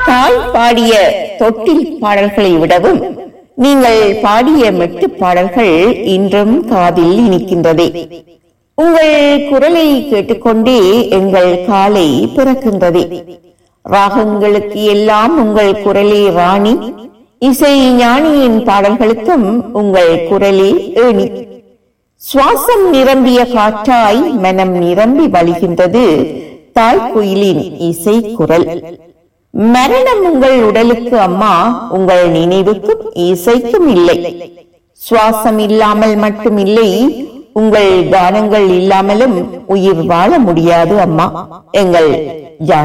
தாய் பாடிய தொட்டில் பாடல்களை விடவும் நீங்கள் பாடிய மெட்டு பாடல்கள் இன்றும் காதில் இனிக்கின்றதே உங்கள் குரலை கேட்டுக்கொண்டே எங்கள் காலை பிறக்கின்றதே ராகங்களுக்கு எல்லாம் உங்கள் குரலே ராணி இசை ஞானியின் பாடல்களுக்கும் உங்கள் குரலே ஏணி சுவாசம் நிரம்பிய காற்றாய் மனம் நிரம்பி வழிகின்றது தாய்க்குயிலின் இசை குரல் மரணம் உங்கள் உடலுக்கு அம்மா உங்கள் நினைவுக்கும் இசைக்கும் இல்லை சுவாசம் இல்லாமல் மட்டும் இல்லை உங்கள் கானங்கள் இல்லாமலும் உயிர் வாழ முடியாது அம்மா எங்கள்